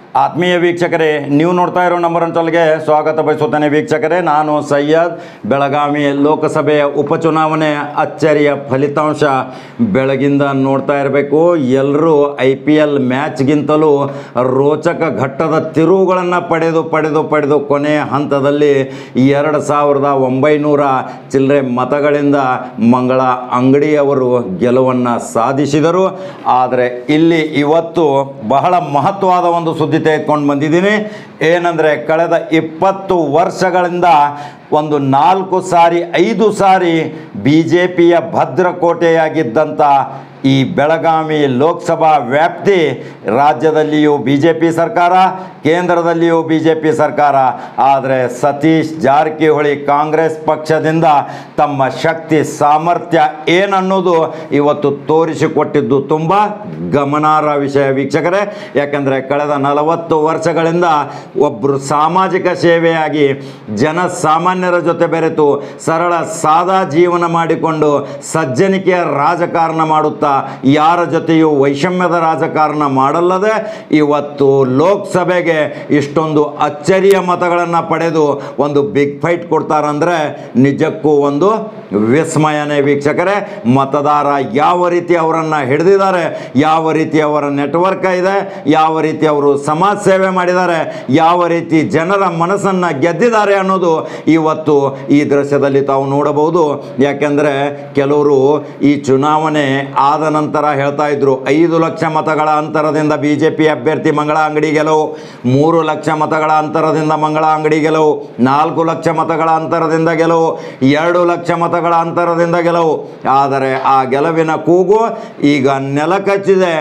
ಆತ್ಮೀಯ ವೀಕ್ಷಕರೇ ನೀವು ನೋಡ್ತಾ ಇರೋ ನಂಬರ್ ಅಂಟಲ್ಗೆ ಸ್ವಾಗತ ಬಯಸುತ್ತೇನೆ ವೀಕ್ಷಕರೇ ನಾನು ಸಯ್ಯದ್ ಬೆಳಗಾವಿ ಲೋಕಸಭೆಯ ಉಪಚುನಾವಣೆ ಅಚ್ಚರಿಯ ಫಲಿತಾಂಶ ಬೆಳಗಿಂದ ನೋಡ್ತಾ ಇರಬೇಕು ಎಲ್ಲರೂ ಐ ಪಿ ಎಲ್ ಮ್ಯಾಚ್ಗಿಂತಲೂ ರೋಚಕ ಘಟ್ಟದ ತಿರುವುಗಳನ್ನು ಪಡೆದು ಪಡೆದು ಪಡೆದು ಕೊನೆಯ ಹಂತದಲ್ಲಿ ಎರಡು ಸಾವಿರದ ಒಂಬೈನೂರ ಚಿಲ್ಲರೆ ಮತಗಳಿಂದ ಮಂಗಳ ಅಂಗಡಿಯವರು ಗೆಲುವನ್ನು ಸಾಧಿಸಿದರು ಆದರೆ ಇಲ್ಲಿ ಇವತ್ತು ಬಹಳ ಮಹತ್ವವಾದ ಒಂದು ಸುದ್ದಿ ತೆಗೆದುಕೊಂಡು ಬಂದಿದ್ದೀನಿ ಏನಂದರೆ ಕಳೆದ ಇಪ್ಪತ್ತು ವರ್ಷಗಳಿಂದ ಒಂದು ನಾಲ್ಕು ಸಾರಿ ಐದು ಸಾರಿ ಬಿ ಜೆ ಪಿಯ ಭದ್ರಕೋಟೆಯಾಗಿದ್ದಂಥ ಈ ಬೆಳಗಾವಿ ಲೋಕಸಭಾ ವ್ಯಾಪ್ತಿ ರಾಜ್ಯದಲ್ಲಿಯೂ ಬಿ ಜೆ ಪಿ ಸರ್ಕಾರ ಕೇಂದ್ರದಲ್ಲಿಯೂ ಬಿ ಜೆ ಪಿ ಸರ್ಕಾರ ಆದರೆ ಸತೀಶ್ ಜಾರಕಿಹೊಳಿ ಕಾಂಗ್ರೆಸ್ ಪಕ್ಷದಿಂದ ತಮ್ಮ ಶಕ್ತಿ ಸಾಮರ್ಥ್ಯ ಏನನ್ನೋದು ಇವತ್ತು ತೋರಿಸಿಕೊಟ್ಟಿದ್ದು ತುಂಬ ಗಮನಾರ್ಹ ವಿಷಯ ವೀಕ್ಷಕರೇ ಯಾಕಂದರೆ ಕಳೆದ ನಲವತ್ತು ವರ್ಷಗಳಿಂದ ಒಬ್ಬರು ಸಾಮಾಜಿಕ ಸೇವೆಯಾಗಿ ಜನಸಾಮಾನ್ಯರ ಜೊತೆ ಬೆರೆತು ಸರಳ ಸಾದಾ ಜೀವನ ಮಾಡಿಕೊಂಡು ಸಜ್ಜನಿಕೆಯ ರಾಜಕಾರಣ ಮಾಡುತ್ತಾ ಯಾರ ಜೊತೆಯೂ ವೈಷಮ್ಯದ ರಾಜಕಾರಣ ಮಾಡಲ್ಲದೆ ಇವತ್ತು ಲೋಕಸಭೆಗೆ ಇಷ್ಟೊಂದು ಅಚ್ಚರಿಯ ಮತಗಳನ್ನು ಪಡೆದು ಒಂದು ಬಿಗ್ ಫೈಟ್ ಕೊಡ್ತಾರಂದ್ರೆ ನಿಜಕ್ಕೂ ಒಂದು ವಿಸ್ಮಯನೇ ವೀಕ್ಷಕರೇ ಮತದಾರ ಯಾವ ರೀತಿ ಅವರನ್ನು ಹಿಡಿದಿದ್ದಾರೆ ಯಾವ ರೀತಿ ಅವರ ನೆಟ್ವರ್ಕ್ ಇದೆ ಯಾವ ರೀತಿ ಅವರು ಸಮಾಜ ಸೇವೆ ಮಾಡಿದ್ದಾರೆ ಯಾವ ರೀತಿ ಜನರ ಮನಸ್ಸನ್ನು ಗೆದ್ದಿದ್ದಾರೆ ಅನ್ನೋದು ಇವತ್ತು ಈ ದೃಶ್ಯದಲ್ಲಿ ತಾವು ನೋಡಬಹುದು ಯಾಕೆಂದರೆ ಕೆಲವರು ಈ ಚುನಾವಣೆ ಆದ ನಂತರ ಹೇಳ್ತಾ ಇದ್ರು ಐದು ಲಕ್ಷ ಮತಗಳ ಅಂತರದಿಂದ ಬಿ ಜೆ ಪಿ ಅಭ್ಯರ್ಥಿ ಮಂಗಳ ಅಂಗಡಿ ಗೆಲುವು ಮೂರು ಲಕ್ಷ ಮತಗಳ ಅಂತರದಿಂದ ಮಂಗಳ ಅಂಗಡಿ ಗೆಲುವು ನಾಲ್ಕು ಲಕ್ಷ ಮತಗಳ ಅಂತರದಿಂದ ಗೆಲುವು ಎರಡು ಲಕ್ಷ ಮತಗಳ ಅಂತರದಿಂದ ಗೆಲುವು ಆದರೆ ಆ ಗೆಲುವಿನ ಕೂಗು ಈಗ ನೆಲಕಚ್ಚಿದೆ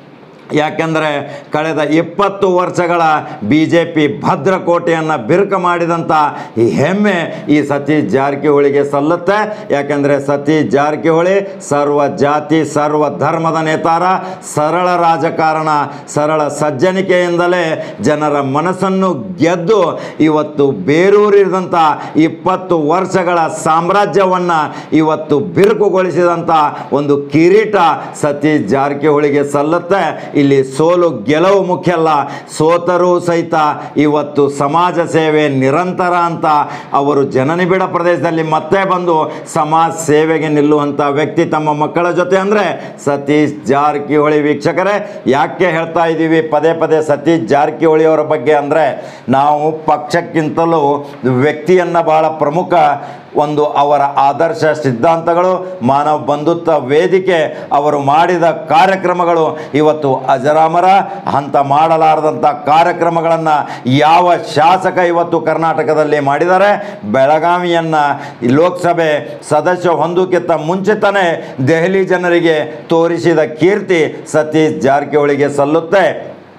ಯಾಕೆಂದರೆ ಕಳೆದ ಇಪ್ಪತ್ತು ವರ್ಷಗಳ ಬಿ ಜೆ ಪಿ ಭದ್ರಕೋಟೆಯನ್ನು ಬಿರುಕ ಮಾಡಿದಂಥ ಈ ಹೆಮ್ಮೆ ಈ ಸತೀಶ್ ಜಾರಕಿಹೊಳಿಗೆ ಸಲ್ಲುತ್ತೆ ಯಾಕೆಂದರೆ ಸತೀಶ್ ಜಾರಕಿಹೊಳಿ ಸರ್ವ ಜಾತಿ ಸರ್ವ ಧರ್ಮದ ನೇತಾರ ಸರಳ ರಾಜಕಾರಣ ಸರಳ ಸಜ್ಜನಿಕೆಯಿಂದಲೇ ಜನರ ಮನಸ್ಸನ್ನು ಗೆದ್ದು ಇವತ್ತು ಬೇರೂರಿದಂಥ ಇಪ್ಪತ್ತು ವರ್ಷಗಳ ಸಾಮ್ರಾಜ್ಯವನ್ನು ಇವತ್ತು ಬಿರುಕುಗೊಳಿಸಿದಂಥ ಒಂದು ಕಿರೀಟ ಸತೀಶ್ ಜಾರಕಿಹೊಳಿಗೆ ಸಲ್ಲುತ್ತೆ ಇಲ್ಲಿ ಸೋಲು ಗೆಲುವು ಮುಖ್ಯ ಅಲ್ಲ ಸೋತರೂ ಸಹಿತ ಇವತ್ತು ಸಮಾಜ ಸೇವೆ ನಿರಂತರ ಅಂತ ಅವರು ಜನನಿಬಿಡ ಪ್ರದೇಶದಲ್ಲಿ ಮತ್ತೆ ಬಂದು ಸಮಾಜ ಸೇವೆಗೆ ನಿಲ್ಲುವಂಥ ವ್ಯಕ್ತಿ ತಮ್ಮ ಮಕ್ಕಳ ಜೊತೆ ಅಂದರೆ ಸತೀಶ್ ಜಾರಕಿಹೊಳಿ ವೀಕ್ಷಕರೇ ಯಾಕೆ ಹೇಳ್ತಾ ಇದ್ದೀವಿ ಪದೇ ಪದೇ ಸತೀಶ್ ಜಾರಕಿಹೊಳಿ ಅವರ ಬಗ್ಗೆ ಅಂದರೆ ನಾವು ಪಕ್ಷಕ್ಕಿಂತಲೂ ವ್ಯಕ್ತಿಯನ್ನು ಬಹಳ ಪ್ರಮುಖ ಒಂದು ಅವರ ಆದರ್ಶ ಸಿದ್ಧಾಂತಗಳು ಮಾನವ ಬಂಧುತ್ವ ವೇದಿಕೆ ಅವರು ಮಾಡಿದ ಕಾರ್ಯಕ್ರಮಗಳು ಇವತ್ತು ಅಜರಾಮರ ಅಂತ ಮಾಡಲಾರದಂಥ ಕಾರ್ಯಕ್ರಮಗಳನ್ನು ಯಾವ ಶಾಸಕ ಇವತ್ತು ಕರ್ನಾಟಕದಲ್ಲಿ ಮಾಡಿದ್ದಾರೆ ಬೆಳಗಾವಿಯನ್ನು ಲೋಕಸಭೆ ಸದಸ್ಯ ಹೊಂದೋಕ್ಕಿಂತ ಮುಂಚಿತನೇ ದೆಹಲಿ ಜನರಿಗೆ ತೋರಿಸಿದ ಕೀರ್ತಿ ಸತೀಶ್ ಜಾರಕಿಹೊಳಿಗೆ ಸಲ್ಲುತ್ತೆ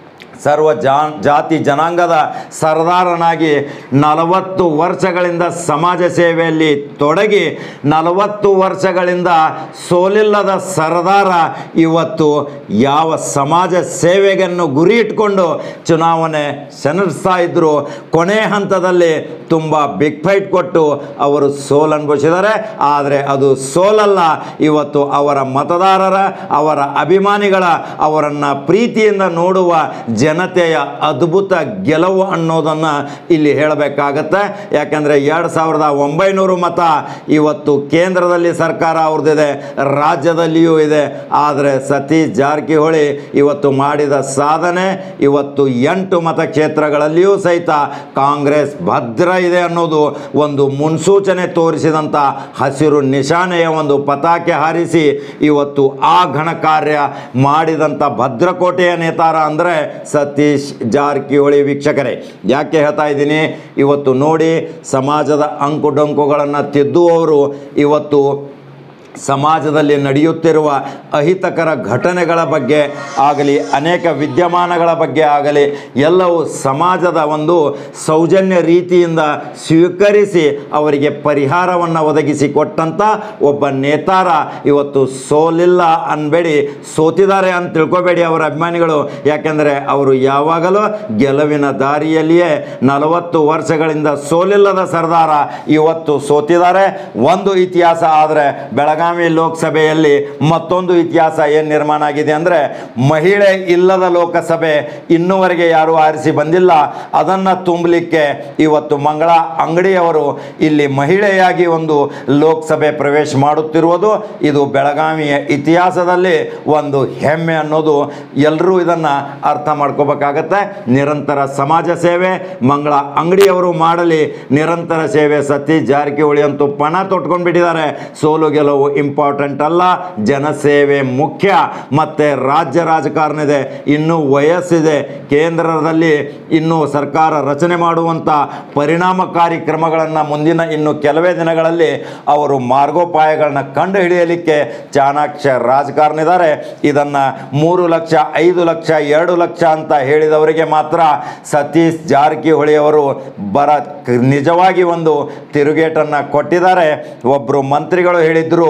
ಸರ್ವ ಜಾ ಜಾತಿ ಜನಾಂಗದ ಸರ್ದಾರನಾಗಿ ನಲವತ್ತು ವರ್ಷಗಳಿಂದ ಸಮಾಜ ಸೇವೆಯಲ್ಲಿ ತೊಡಗಿ ನಲವತ್ತು ವರ್ಷಗಳಿಂದ ಸೋಲಿಲ್ಲದ ಸರ್ದಾರ ಇವತ್ತು ಯಾವ ಸಮಾಜ ಸೇವೆಯನ್ನು ಗುರಿ ಇಟ್ಕೊಂಡು ಚುನಾವಣೆ ಸೆನರಿಸ್ತಾ ಇದ್ದರು ಕೊನೆ ಹಂತದಲ್ಲಿ ತುಂಬ ಬಿಗ್ ಫೈಟ್ ಕೊಟ್ಟು ಅವರು ಸೋಲು ಅನುಭವಿಸಿದ್ದಾರೆ ಆದರೆ ಅದು ಸೋಲಲ್ಲ ಇವತ್ತು ಅವರ ಮತದಾರರ ಅವರ ಅಭಿಮಾನಿಗಳ ಅವರನ್ನು ಪ್ರೀತಿಯಿಂದ ನೋಡುವ ಜನತೆಯ ಅದ್ಭುತ ಗೆಲುವು ಅನ್ನೋದನ್ನು ಇಲ್ಲಿ ಹೇಳಬೇಕಾಗತ್ತೆ ಯಾಕಂದರೆ ಎರಡು ಸಾವಿರದ ಒಂಬೈನೂರು ಮತ ಇವತ್ತು ಕೇಂದ್ರದಲ್ಲಿ ಸರ್ಕಾರ ಅವ್ರದ್ದಿದೆ ರಾಜ್ಯದಲ್ಲಿಯೂ ಇದೆ ಆದರೆ ಸತೀಶ್ ಜಾರಕಿಹೊಳಿ ಇವತ್ತು ಮಾಡಿದ ಸಾಧನೆ ಇವತ್ತು ಎಂಟು ಮತಕ್ಷೇತ್ರಗಳಲ್ಲಿಯೂ ಸಹಿತ ಕಾಂಗ್ರೆಸ್ ಭದ್ರ ಇದೆ ಅನ್ನೋದು ಒಂದು ಮುನ್ಸೂಚನೆ ತೋರಿಸಿದಂಥ ಹಸಿರು ನಿಶಾನೆಯ ಒಂದು ಪತಾಕೆ ಹಾರಿಸಿ ಇವತ್ತು ಆ ಘನ ಕಾರ್ಯ ಮಾಡಿದಂಥ ಭದ್ರಕೋಟೆಯ ನೇತಾರ ಅಂದರೆ ಸತೀಶ್ ಜಾರಕಿಹೊಳಿ ವೀಕ್ಷಕರೇ ಯಾಕೆ ಹೇಳ್ತಾ ಇದ್ದೀನಿ ಇವತ್ತು ನೋಡಿ ಸಮಾಜದ ಅಂಕುಡೊಂಕುಗಳನ್ನು ತಿದ್ದುವವರು ಇವತ್ತು ಸಮಾಜದಲ್ಲಿ ನಡೆಯುತ್ತಿರುವ ಅಹಿತಕರ ಘಟನೆಗಳ ಬಗ್ಗೆ ಆಗಲಿ ಅನೇಕ ವಿದ್ಯಮಾನಗಳ ಬಗ್ಗೆ ಆಗಲಿ ಎಲ್ಲವೂ ಸಮಾಜದ ಒಂದು ಸೌಜನ್ಯ ರೀತಿಯಿಂದ ಸ್ವೀಕರಿಸಿ ಅವರಿಗೆ ಪರಿಹಾರವನ್ನು ಒದಗಿಸಿ ಕೊಟ್ಟಂಥ ಒಬ್ಬ ನೇತಾರ ಇವತ್ತು ಸೋಲಿಲ್ಲ ಅನ್ಬೇಡಿ ಸೋತಿದ್ದಾರೆ ಅಂತ ತಿಳ್ಕೊಬೇಡಿ ಅವರ ಅಭಿಮಾನಿಗಳು ಯಾಕೆಂದರೆ ಅವರು ಯಾವಾಗಲೂ ಗೆಲುವಿನ ದಾರಿಯಲ್ಲಿಯೇ ನಲವತ್ತು ವರ್ಷಗಳಿಂದ ಸೋಲಿಲ್ಲದ ಸರ್ದಾರ ಇವತ್ತು ಸೋತಿದ್ದಾರೆ ಒಂದು ಇತಿಹಾಸ ಆದರೆ ಬೆಳಗಾವಿ ಬೆಳಗಾವಿ ಲೋಕಸಭೆಯಲ್ಲಿ ಮತ್ತೊಂದು ಇತಿಹಾಸ ಏನು ನಿರ್ಮಾಣ ಆಗಿದೆ ಅಂದರೆ ಮಹಿಳೆ ಇಲ್ಲದ ಲೋಕಸಭೆ ಇನ್ನೂವರೆಗೆ ಯಾರೂ ಆರಿಸಿ ಬಂದಿಲ್ಲ ಅದನ್ನು ತುಂಬಲಿಕ್ಕೆ ಇವತ್ತು ಮಂಗಳ ಅಂಗಡಿಯವರು ಇಲ್ಲಿ ಮಹಿಳೆಯಾಗಿ ಒಂದು ಲೋಕಸಭೆ ಪ್ರವೇಶ ಮಾಡುತ್ತಿರುವುದು ಇದು ಬೆಳಗಾವಿಯ ಇತಿಹಾಸದಲ್ಲಿ ಒಂದು ಹೆಮ್ಮೆ ಅನ್ನೋದು ಎಲ್ಲರೂ ಇದನ್ನು ಅರ್ಥ ಮಾಡ್ಕೋಬೇಕಾಗತ್ತೆ ನಿರಂತರ ಸಮಾಜ ಸೇವೆ ಮಂಗಳ ಅಂಗಡಿಯವರು ಮಾಡಲಿ ನಿರಂತರ ಸೇವೆ ಸತೀಶ್ ಜಾರಕಿಹೊಳಿ ಅಂತೂ ಪಣ ತೊಟ್ಕೊಂಡ್ಬಿಟ್ಟಿದ್ದಾರೆ ಸೋಲು ಗೆಲುವು ಇಂಪಾರ್ಟೆಂಟ್ ಅಲ್ಲ ಜನಸೇವೆ ಮುಖ್ಯ ಮತ್ತು ರಾಜ್ಯ ರಾಜಕಾರಣ ಇದೆ ಇನ್ನೂ ವಯಸ್ಸಿದೆ ಕೇಂದ್ರದಲ್ಲಿ ಇನ್ನೂ ಸರ್ಕಾರ ರಚನೆ ಮಾಡುವಂಥ ಪರಿಣಾಮಕಾರಿ ಕ್ರಮಗಳನ್ನು ಮುಂದಿನ ಇನ್ನು ಕೆಲವೇ ದಿನಗಳಲ್ಲಿ ಅವರು ಮಾರ್ಗೋಪಾಯಗಳನ್ನ ಕಂಡು ಹಿಡಿಯಲಿಕ್ಕೆ ಚಾಣಾಕ್ಷ ರಾಜಕಾರಣ ಇದ್ದಾರೆ ಇದನ್ನು ಮೂರು ಲಕ್ಷ ಐದು ಲಕ್ಷ ಎರಡು ಲಕ್ಷ ಅಂತ ಹೇಳಿದವರಿಗೆ ಮಾತ್ರ ಸತೀಶ್ ಜಾರಕಿಹೊಳಿ ಅವರು ಬರ ನಿಜವಾಗಿ ಒಂದು ತಿರುಗೇಟನ್ನು ಕೊಟ್ಟಿದ್ದಾರೆ ಒಬ್ಬರು ಮಂತ್ರಿಗಳು ಹೇಳಿದ್ರು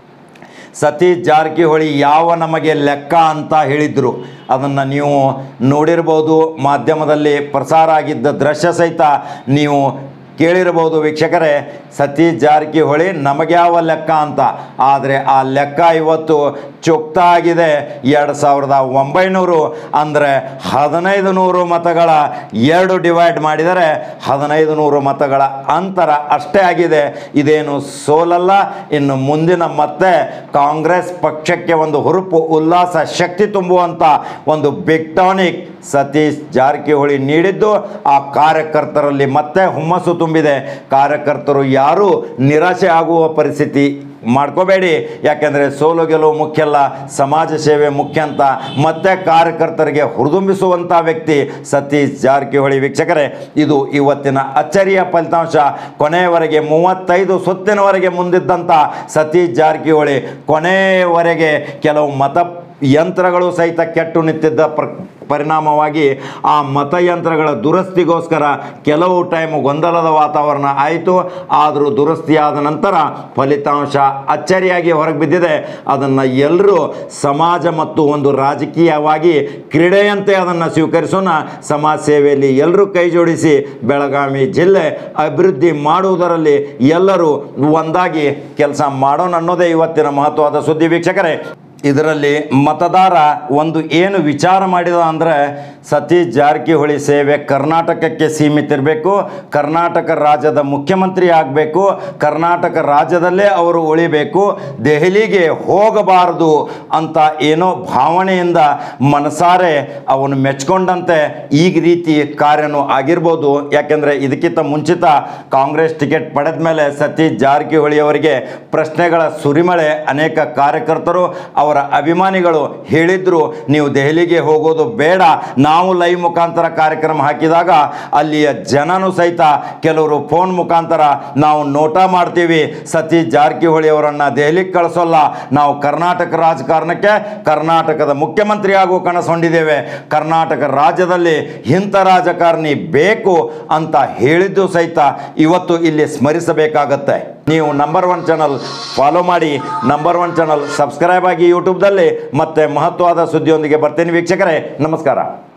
ಸತೀಶ್ ಜಾರಕಿಹೊಳಿ ಯಾವ ನಮಗೆ ಲೆಕ್ಕ ಅಂತ ಹೇಳಿದರು ಅದನ್ನು ನೀವು ನೋಡಿರ್ಬೋದು ಮಾಧ್ಯಮದಲ್ಲಿ ಪ್ರಸಾರ ಆಗಿದ್ದ ದೃಶ್ಯ ಸಹಿತ ನೀವು ಕೇಳಿರ್ಬೋದು ವೀಕ್ಷಕರೇ ಸತೀಶ್ ಜಾರಕಿಹೊಳಿ ನಮಗ್ಯಾವ ಲೆಕ್ಕ ಅಂತ ಆದರೆ ಆ ಲೆಕ್ಕ ಇವತ್ತು ಚುಕ್ತ ಆಗಿದೆ ಎರಡು ಸಾವಿರದ ಒಂಬೈನೂರು ಅಂದರೆ ಹದಿನೈದು ನೂರು ಮತಗಳ ಎರಡು ಡಿವೈಡ್ ಮಾಡಿದರೆ ಹದಿನೈದು ನೂರು ಮತಗಳ ಅಂತರ ಅಷ್ಟೇ ಆಗಿದೆ ಇದೇನು ಸೋಲಲ್ಲ ಇನ್ನು ಮುಂದಿನ ಮತ್ತೆ ಕಾಂಗ್ರೆಸ್ ಪಕ್ಷಕ್ಕೆ ಒಂದು ಹುರುಪು ಉಲ್ಲಾಸ ಶಕ್ತಿ ತುಂಬುವಂಥ ಒಂದು ಬಿಗ್ ಟಾನಿಕ್ ಸತೀಶ್ ಜಾರಕಿಹೊಳಿ ನೀಡಿದ್ದು ಆ ಕಾರ್ಯಕರ್ತರಲ್ಲಿ ಮತ್ತೆ ಹುಮ್ಮಸ್ಸು ತುಂಬಿದೆ ಕಾರ್ಯಕರ್ತರು ಯಾರೂ ನಿರಾಶೆ ಆಗುವ ಪರಿಸ್ಥಿತಿ ಮಾಡ್ಕೋಬೇಡಿ ಯಾಕೆಂದರೆ ಸೋಲು ಗೆಲುವು ಮುಖ್ಯ ಅಲ್ಲ ಸಮಾಜ ಸೇವೆ ಮುಖ್ಯ ಅಂತ ಮತ್ತೆ ಕಾರ್ಯಕರ್ತರಿಗೆ ಹುರಿದುಂಬಿಸುವಂಥ ವ್ಯಕ್ತಿ ಸತೀಶ್ ಜಾರಕಿಹೊಳಿ ವೀಕ್ಷಕರೇ ಇದು ಇವತ್ತಿನ ಅಚ್ಚರಿಯ ಫಲಿತಾಂಶ ಕೊನೆಯವರೆಗೆ ಮೂವತ್ತೈದು ಸುತ್ತಿನವರೆಗೆ ಮುಂದಿದ್ದಂಥ ಸತೀಶ್ ಜಾರಕಿಹೊಳಿ ಕೊನೆಯವರೆಗೆ ಕೆಲವು ಮತ ಯಂತ್ರಗಳು ಸಹಿತ ಕೆಟ್ಟು ನಿಂತಿದ್ದ ಪ್ರ ಪರಿಣಾಮವಾಗಿ ಆ ಮತಯಂತ್ರಗಳ ದುರಸ್ತಿಗೋಸ್ಕರ ಕೆಲವು ಟೈಮ್ ಗೊಂದಲದ ವಾತಾವರಣ ಆಯಿತು ಆದರೂ ದುರಸ್ತಿಯಾದ ನಂತರ ಫಲಿತಾಂಶ ಅಚ್ಚರಿಯಾಗಿ ಹೊರಗೆ ಬಿದ್ದಿದೆ ಅದನ್ನು ಎಲ್ಲರೂ ಸಮಾಜ ಮತ್ತು ಒಂದು ರಾಜಕೀಯವಾಗಿ ಕ್ರೀಡೆಯಂತೆ ಅದನ್ನು ಸ್ವೀಕರಿಸೋಣ ಸಮಾಜ ಸೇವೆಯಲ್ಲಿ ಎಲ್ಲರೂ ಕೈ ಜೋಡಿಸಿ ಬೆಳಗಾವಿ ಜಿಲ್ಲೆ ಅಭಿವೃದ್ಧಿ ಮಾಡುವುದರಲ್ಲಿ ಎಲ್ಲರೂ ಒಂದಾಗಿ ಕೆಲಸ ಮಾಡೋಣ ಅನ್ನೋದೇ ಇವತ್ತಿನ ಮಹತ್ವದ ಸುದ್ದಿ ವೀಕ್ಷಕರೇ ಇದರಲ್ಲಿ ಮತದಾರ ಒಂದು ಏನು ವಿಚಾರ ಮಾಡಿದ ಅಂದರೆ ಸತೀಶ್ ಜಾರಕಿಹೊಳಿ ಸೇವೆ ಕರ್ನಾಟಕಕ್ಕೆ ಸೀಮಿತ ಇರಬೇಕು ಕರ್ನಾಟಕ ರಾಜ್ಯದ ಮುಖ್ಯಮಂತ್ರಿ ಆಗಬೇಕು ಕರ್ನಾಟಕ ರಾಜ್ಯದಲ್ಲೇ ಅವರು ಉಳಿಬೇಕು ದೆಹಲಿಗೆ ಹೋಗಬಾರದು ಅಂತ ಏನೋ ಭಾವನೆಯಿಂದ ಮನಸಾರೆ ಅವನು ಮೆಚ್ಕೊಂಡಂತೆ ಈಗ ರೀತಿ ಕಾರ್ಯನೂ ಆಗಿರ್ಬೋದು ಯಾಕೆಂದರೆ ಇದಕ್ಕಿಂತ ಮುಂಚಿತ ಕಾಂಗ್ರೆಸ್ ಟಿಕೆಟ್ ಪಡೆದ ಮೇಲೆ ಸತೀಶ್ ಜಾರಕಿಹೊಳಿ ಅವರಿಗೆ ಪ್ರಶ್ನೆಗಳ ಸುರಿಮಳೆ ಅನೇಕ ಕಾರ್ಯಕರ್ತರು ಅವರ ಅಭಿಮಾನಿಗಳು ಹೇಳಿದ್ರು ನೀವು ದೆಹಲಿಗೆ ಹೋಗೋದು ಬೇಡ ನಾವು ಲೈವ್ ಮುಖಾಂತರ ಕಾರ್ಯಕ್ರಮ ಹಾಕಿದಾಗ ಅಲ್ಲಿಯ ಜನನು ಸಹಿತ ಕೆಲವರು ಫೋನ್ ಮುಖಾಂತರ ನಾವು ನೋಟ ಮಾಡ್ತೀವಿ ಸತೀಶ್ ಜಾರಕಿಹೊಳಿ ಅವರನ್ನು ದೆಹಲಿಗೆ ಕಳಿಸೋಲ್ಲ ನಾವು ಕರ್ನಾಟಕ ರಾಜಕಾರಣಕ್ಕೆ ಕರ್ನಾಟಕದ ಮುಖ್ಯಮಂತ್ರಿ ಆಗುವ ಕನಸು ಹೊಂದಿದ್ದೇವೆ ಕರ್ನಾಟಕ ರಾಜ್ಯದಲ್ಲಿ ಇಂಥ ರಾಜಕಾರಣಿ ಬೇಕು ಅಂತ ಹೇಳಿದ್ದು ಸಹಿತ ಇವತ್ತು ಇಲ್ಲಿ ಸ್ಮರಿಸಬೇಕಾಗತ್ತೆ ನೀವು ನಂಬರ್ ಒನ್ ಚಾನಲ್ ಫಾಲೋ ಮಾಡಿ ನಂಬರ್ ಒನ್ ಚಾನಲ್ ಸಬ್ಸ್ಕ್ರೈಬ್ ಆಗಿ ಯೂಟ್ಯೂಬ್ದಲ್ಲಿ ಮತ್ತೆ ಮಹತ್ವದ ಸುದ್ದಿಯೊಂದಿಗೆ ಬರ್ತೀನಿ ವೀಕ್ಷಕರೇ ನಮಸ್ಕಾರ